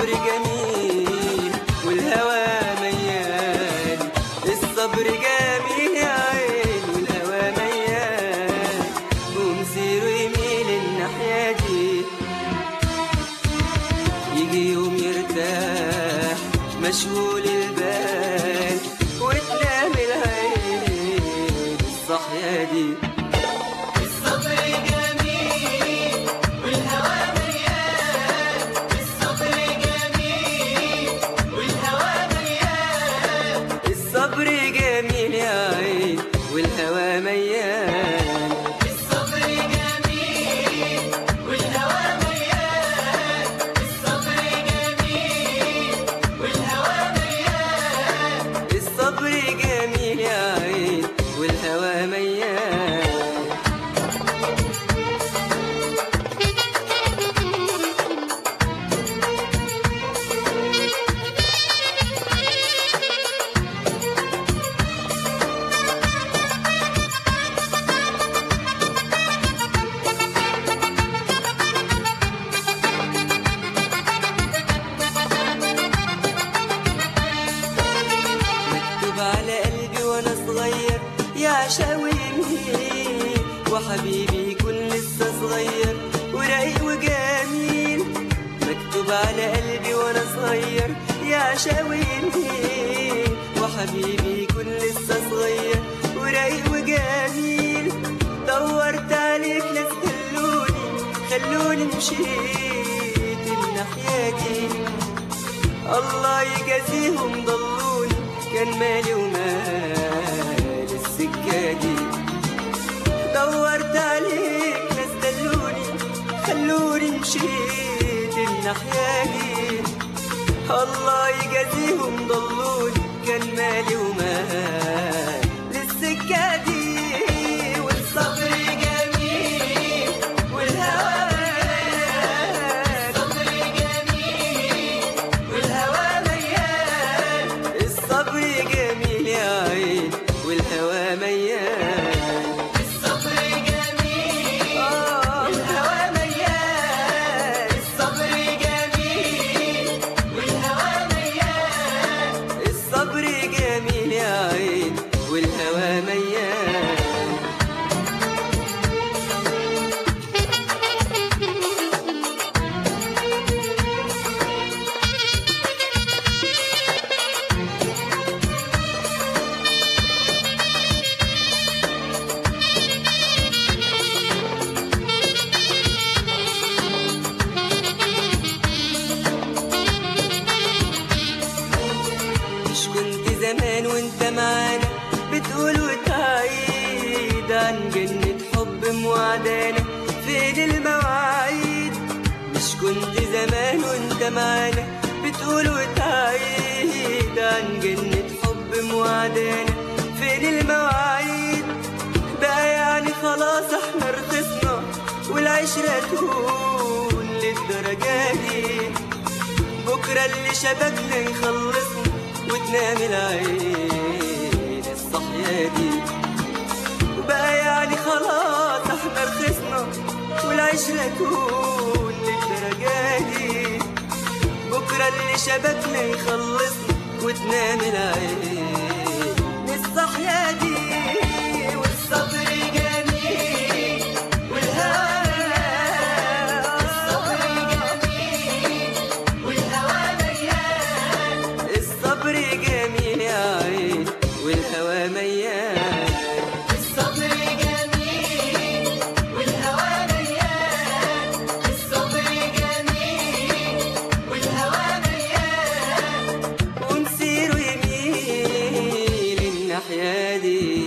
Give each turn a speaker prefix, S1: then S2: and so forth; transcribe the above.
S1: جميل والهوى ميال الصبر جميل يا عين والهوى ميال ومسيره يميل الناحية دي يجي يوم يرتاح مشغول البال وتنام العين الصحية دي
S2: الصبر جميل والهوى مليان الصبر جميل والهوى مليان
S1: الصبر جميل يا عين والهوى ميال
S2: الصبر جميل والهوى مليان الصبر جميل والهوى مليان
S1: الصبر جميل يا عين والهوى ميال مكتوب على قلبي وانا صغير يا عشاوي يمين وحبيبي يكون لسه صغير ورايق وجميل مكتوب على قلبي وانا صغير يا عشاوي يمين وحبيبي يكون لسه صغير ورايق وجميل دورت عليك ناس دلوني خلوني مشيت الناحية دي الله يجازيهم ضلوني كان مالي ومال السكة دي دورت عليك ناس دلوني خلوني مشيت الناحية دي الله يجازيهم ضلوني كان مالي ومال للسكة دي والصبر جميل والهوى
S2: الصبر جميل والهوى مليان
S1: الصبر جميل يا عين والهوى ميال
S2: الصبر جميل
S1: آه
S2: والهوى مليان الصبر جميل والهوى مليان
S1: الصبر جميل يا عين والهوى ميال مش كنت زمان وانت معانا بتقول وتعيد عن جنة حب موعدانا فين المواعيد مش كنت زمان وانت معانا بتقول وتعيد عن جنة حب موعدانا فين المواعيد بقى يعني خلاص احنا رخصنا والعشرة تهون للدرجة دي بكرة اللي شبكنا يخلصنا وتنام العين الصحية دي وبقى يعني خلاص احنا رخصنا والعشرة تكون للدرجة دي بكرة اللي شبكنا يخلصنا وتنام العين الصحية دي والصبر جميل والهوى
S2: الصبر جميل والهوى مليان
S1: الصبر جميل يا عين والهوى ميال
S2: الصبر جميل والهوى مليان الصبر جميل والهوى مليان
S1: ومسيره يميل الناحية دي